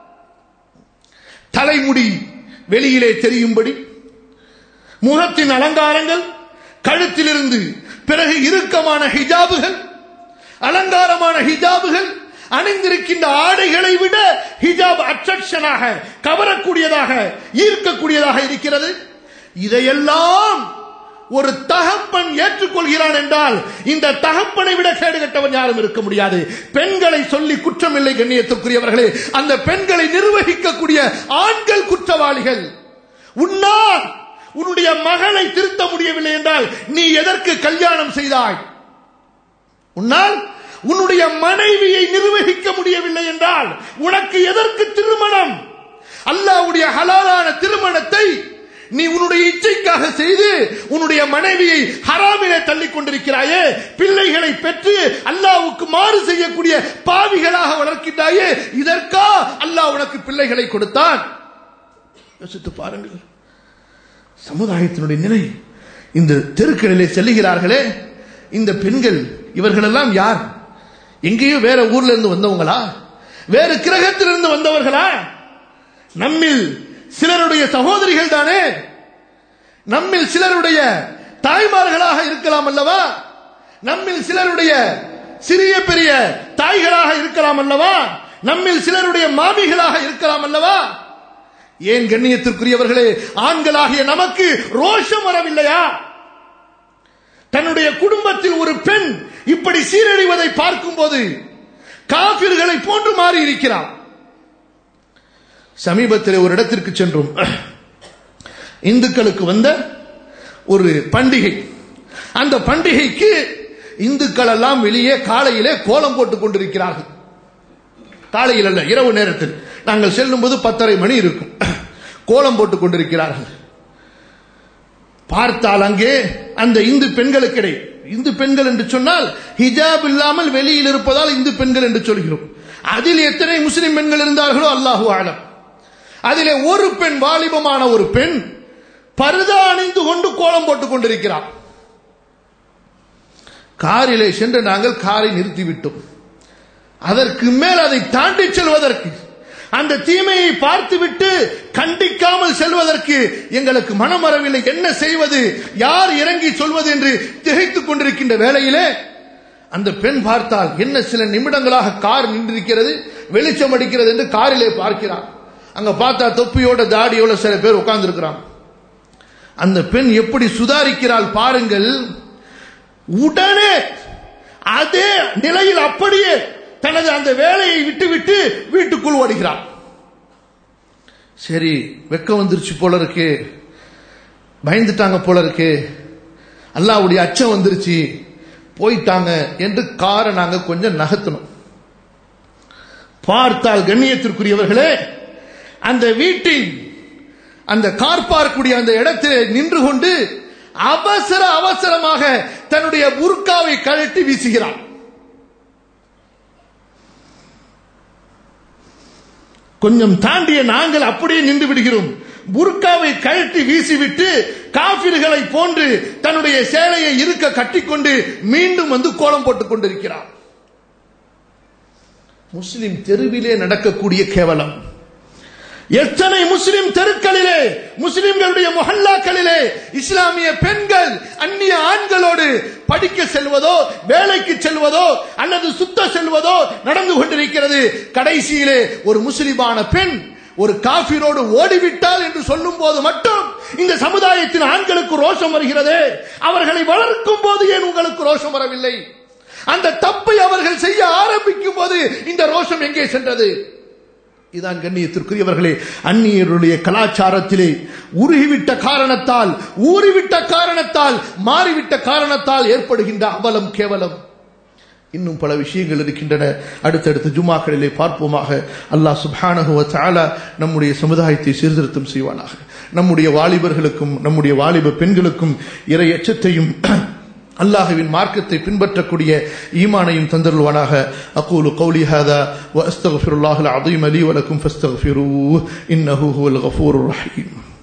தலைமுடி வெளியிலே தெரியும்படி முகத்தின் அலங்காரங்கள் கழுத்திலிருந்து பிறகு இறுக்கமான ஹிஜாபுகள் அலங்காரமான ஹிஜாபுகள் அணிந்திருக்கின்ற ஆடைகளை விட ஹிஜாப் அட்ராக்ஷனாக கவரக்கூடியதாக ஈர்க்கக்கூடியதாக இருக்கிறது இதையெல்லாம் ஒரு தகப்பன் ஏற்றுக்கொள்கிறான் என்றால் இந்த தகப்பனை விட கேடு கட்டவன் யாரும் இருக்க முடியாது பெண்களை சொல்லி குற்றமில்லை கண்ணியத்துக்குரியவர்களே அந்த பெண்களை நிர்வகிக்கக்கூடிய ஆண்கள் குற்றவாளிகள் உன்னால் உன்னுடைய மகளை திருத்த முடியவில்லை என்றால் நீ எதற்கு கல்யாணம் செய்தாய் உன்னால் உன்னுடைய மனைவியை நிர்வகிக்க முடியவில்லை என்றால் உனக்கு எதற்கு திருமணம் அல்லாவுடைய ஹலாலான திருமணத்தை நீ உன்னுடைய இச்சைக்காக செய்து உன்னுடைய மனைவியை ஹராமிலே தள்ளிக் கொண்டிருக்கிறாயே பிள்ளைகளை பெற்று அல்லாவுக்கு மாறு செய்யக்கூடிய பாவிகளாக வளர்க்கின்றாயே இதற்கா அல்லாஹ் உனக்கு பிள்ளைகளை கொடுத்தான் யோசித்து பாருங்கள் சமுதாயத்தினுடைய நிலை இந்த தெருக்களிலே செல்லுகிறார்களே இந்த பெண்கள் இவர்களெல்லாம் யார் எங்கேயோ வேற ஊர்ல இருந்து வந்தவங்களா வேறு கிரகத்திலிருந்து வந்தவர்களா நம்மில் சிலருடைய சகோதரிகள் தானே நம்மில் சிலருடைய தாய்மார்களாக இருக்கலாம் அல்லவா நம்மில் சிலருடைய சிறிய பெரிய தாய்களாக இருக்கலாம் அல்லவா நம்மில் சிலருடைய மாமிகளாக இருக்கலாம் அல்லவா ஏன் கண்ணியத்திற்குரியவர்களே ஆண்களாகிய நமக்கு ரோஷம் வரவில்லையா தன்னுடைய குடும்பத்தில் ஒரு பெண் இப்படி சீரழிவதை பார்க்கும் போது காபிர்களை போன்று மாறி இருக்கிறார் சமீபத்தில் ஒரு இடத்திற்கு சென்றோம் இந்துக்களுக்கு வந்த ஒரு பண்டிகை அந்த பண்டிகைக்கு இந்துக்கள் எல்லாம் வெளியே காலையிலே கோலம் போட்டுக் கொண்டிருக்கிறார்கள் காலையில் அல்ல இரவு நேரத்தில் நாங்கள் செல்லும் போது பத்தரை மணி இருக்கும் கோலம் போட்டுக் கொண்டிருக்கிறார்கள் பார்த்தால் அங்கே அந்த இந்து பெண்களுக்கிடை இந்து பெண்கள் என்று சொன்னால் ஹிஜாப் இல்லாமல் வெளியில் இருப்பதால் இந்து பெண்கள் என்று சொல்கிறோம் அதில் எத்தனை முஸ்லிம் பெண்கள் இருந்தார்களோ அல்லாஹு ஆலம் அதிலே ஒரு பெண் வாலிபமான ஒரு பெண் பருதா அணிந்து கொண்டு கோலம் போட்டுக் கொண்டிருக்கிறார் காரிலே சென்று நாங்கள் காரை நிறுத்திவிட்டோம் அதற்கு மேல் அதை தாண்டி செல்வதற்கு அந்த தீமையை பார்த்துவிட்டு கண்டிக்காமல் செல்வதற்கு எங்களுக்கு மனம் வரவில்லை என்ன செய்வது யார் இறங்கி சொல்வது என்று திகைத்துக் கொண்டிருக்கின்ற வேளையிலே அந்த பெண் பார்த்தால் என்ன சில நிமிடங்களாக கார் நின்றிருக்கிறது வெளிச்சம் அடிக்கிறது என்று காரிலே பார்க்கிறார் அங்க பார்த்தா தொப்பியோட தாடியோட சில பேர் உட்கார்ந்து இருக்கிறான் அந்த பெண் எப்படி சுதாரிக்கிறாள் பாருங்கள் உடனே அதே நிலையில் அப்படியே தனது அந்த வேலையை விட்டுவிட்டு வீட்டுக்குள் ஓடுகிறார் சரி வெக்க வந்துருச்சு போல இருக்கு பயந்துட்டாங்க போல இருக்கு அல்லாவுடைய அச்சம் வந்துருச்சு போயிட்டாங்க என்று காரை நாங்க கொஞ்சம் நகர்த்தணும் பார்த்தால் கண்ணியத்திற்குரியவர்களே அந்த வீட்டில் அந்த கார் பார்க்கக்கூடிய அந்த இடத்திலே நின்று கொண்டு அவசர அவசரமாக தன்னுடைய புர்காவை கழட்டி வீசுகிறான் கொஞ்சம் தாண்டிய நாங்கள் அப்படியே நின்று விடுகிறோம் புர்காவை கழட்டி வீசிவிட்டு காபிர்களை போன்று தன்னுடைய சேலையை இருக்க கட்டிக்கொண்டு மீண்டும் வந்து கோலம் போட்டுக் கொண்டிருக்கிறார் முஸ்லிம் தெருவிலே நடக்கக்கூடிய கேவலம் எத்தனை முஸ்லிம் தெருக்களிலே முஸ்லிம்களுடைய முஹல்லாக்களிலே இஸ்லாமிய பெண்கள் அந்நிய ஆண்களோடு படிக்க செல்வதோ வேலைக்கு செல்வதோ அல்லது சுத்த செல்வதோ நடந்து கொண்டிருக்கிறது கடைசியிலே ஒரு முஸ்லிமான பெண் ஒரு காபிரோடு ஓடிவிட்டால் என்று சொல்லும் போது மட்டும் இந்த சமுதாயத்தின் ஆண்களுக்கு ரோஷம் வருகிறது அவர்களை வளர்க்கும் போது ஏன் உங்களுக்கு ரோஷம் வரவில்லை அந்த தப்பை அவர்கள் செய்ய ஆரம்பிக்கும் போது இந்த ரோஷம் எங்கே சென்றது இதான் கண்ணியத்திற்குரியவர்களே அந்நியருடைய கலாச்சாரத்திலே உருகிவிட்ட காரணத்தால் ஊறிவிட்ட காரணத்தால் மாறிவிட்ட காரணத்தால் ஏற்படுகின்ற அவலம் கேவலம் இன்னும் பல விஷயங்கள் இருக்கின்றன அடுத்தடுத்த ஜுமாக்களிலே பார்ப்போமாக அல்லாஹ் சுபானகுவ தாலா நம்முடைய சமுதாயத்தை சீர்திருத்தம் செய்வானாக நம்முடைய வாலிபர்களுக்கும் நம்முடைய வாலிப பெண்களுக்கும் இறை எச்சத்தையும் அல்லாஹுவின் மார்க்கத்தை பின்பற்றக்கூடிய ஈமானையும் தந்தருள்வானாக அகூலு கௌலி ஹாதா வ அஸ்தக்ஃபிருல்லாஹுல் அஸீம் லீ வலக்கும் ஃபஸ்தக்ஃபிரூஹ் இன்னஹு ஹுவல் கஃபூருர் ரஹீம்